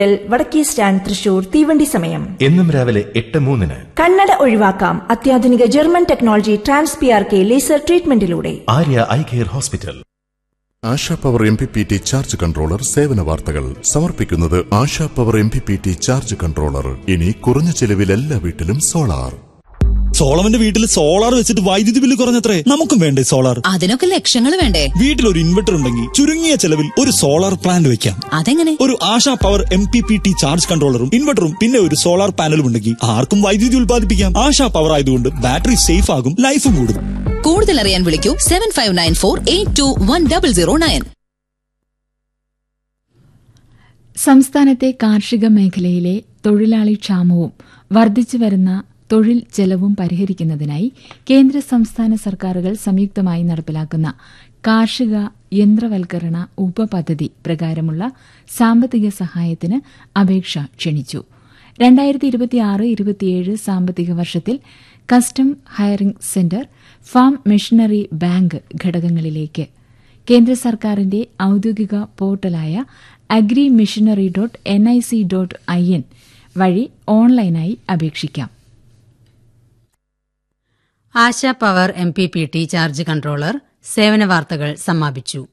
വടക്കേ സ്റ്റാൻഡ് തൃശൂർ തീവണ്ടി സമയം എന്നും രാവിലെ എട്ട് മൂന്നിന് കണ്ണട ഒഴിവാക്കാം അത്യാധുനിക German technology trans P R K laser ട്രീറ്റ്മെന്റിലൂടെ Arya eye care hospital Asha power M P P T charge controller സേവന വാർത്തകൾ സമർപ്പിക്കുന്നത് Asha power M P P T charge controller ഇനി കുറഞ്ഞ ചെലവിൽ എല്ലാ വീട്ടിലും സോളാർ സോളവന്റെ വീട്ടിൽ സോളാർ വെച്ചിട്ട് വൈദ്യുതി ബില്ല് കുറഞ്ഞത്രേ നമുക്കും വേണ്ടേ സോളാർ അതിനൊക്കെ ലക്ഷങ്ങൾ വേണ്ടേ വീട്ടിൽ ഒരു ഇൻവെർട്ടർ ഉണ്ടെങ്കിൽ ചുരുങ്ങിയ ചെലവിൽ ഒരു സോളാർ പ്ലാന്റ് വെക്കാം അതെങ്ങനെ ഒരു Asha power M P P T charge കൺട്രോളറും ഇൻവെർട്ടറും പിന്നെ ഒരു സോളാർ പാനലും ഉണ്ടെങ്കിൽ ആർക്കും വൈദ്യുതി ഉൽപ്പാദിപ്പിക്കാം ആശാ പവർ ആയതുകൊണ്ട് ബാറ്ററി സേഫ് ആകും ലൈഫും കൂടും കൂടുതൽ അറിയാൻ വിളിക്കൂ seven five nine four eight two one double zero nine സംസ്ഥാനത്തെ കാർഷിക മേഖലയിലെ തൊഴിലാളി ക്ഷാമവും വർദ്ധിച്ചു വരുന്ന തൊഴിൽ ചെലവും പരിഹരിക്കുന്നതിനായി കേന്ദ്ര സംസ്ഥാന സർക്കാരുകൾ സംയുക്തമായി നടപ്പിലാക്കുന്ന കാർഷിക യന്ത്രവൽക്കരണ ഉപപദ്ധതി പ്രകാരമുള്ള സാമ്പത്തിക സഹായത്തിന് അപേക്ഷ ക്ഷണിച്ചു രണ്ടായിരത്തി ഇരുപത്തിയാറ് ഇരുപത്തിയേഴ് സാമ്പത്തിക വർഷത്തിൽ custom hiring centre farm machinery bank ഘടകങ്ങളിലേക്ക് കേന്ദ്ര സർക്കാരിന്റെ ഔദ്യോഗിക പോർട്ടലായ agri machinery dot N I C dot I N വഴി ഓൺലൈനായി അപേക്ഷിക്കാം Asha power M P P T charge controller സേവന വാർത്തകൾ സമാപിച്ചു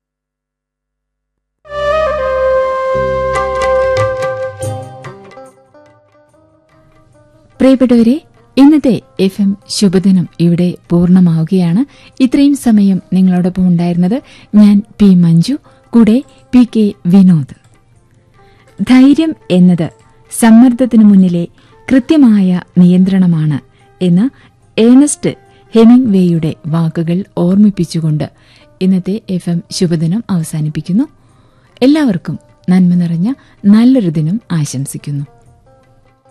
പ്രിയപ്പെട്ടവരെ ഇന്നത്തെ എഫ് എം ശുഭദിനം ഇവിടെ പൂർണ്ണമാവുകയാണ് ഇത്രയും സമയം നിങ്ങളോടൊപ്പം ഉണ്ടായിരുന്നത് ഞാൻ പി മഞ്ജു കൂടെ പി കെ വിനോദ് ധൈര്യം എന്നത് സമ്മർദ്ദത്തിനു മുന്നിലെ കൃത്യമായ നിയന്ത്രണമാണ് എന്ന ഏണസ്റ്റ് ഹെമിംഗ് വേയുടെ വാക്കുകൾ ഓർമ്മിപ്പിച്ചുകൊണ്ട് ഇന്നത്തെ എഫ് എം ശുഭദിനം അവസാനിപ്പിക്കുന്നു എല്ലാവർക്കും നന്മ നിറഞ്ഞ നല്ലൊരു ദിനം ആശംസിക്കുന്നു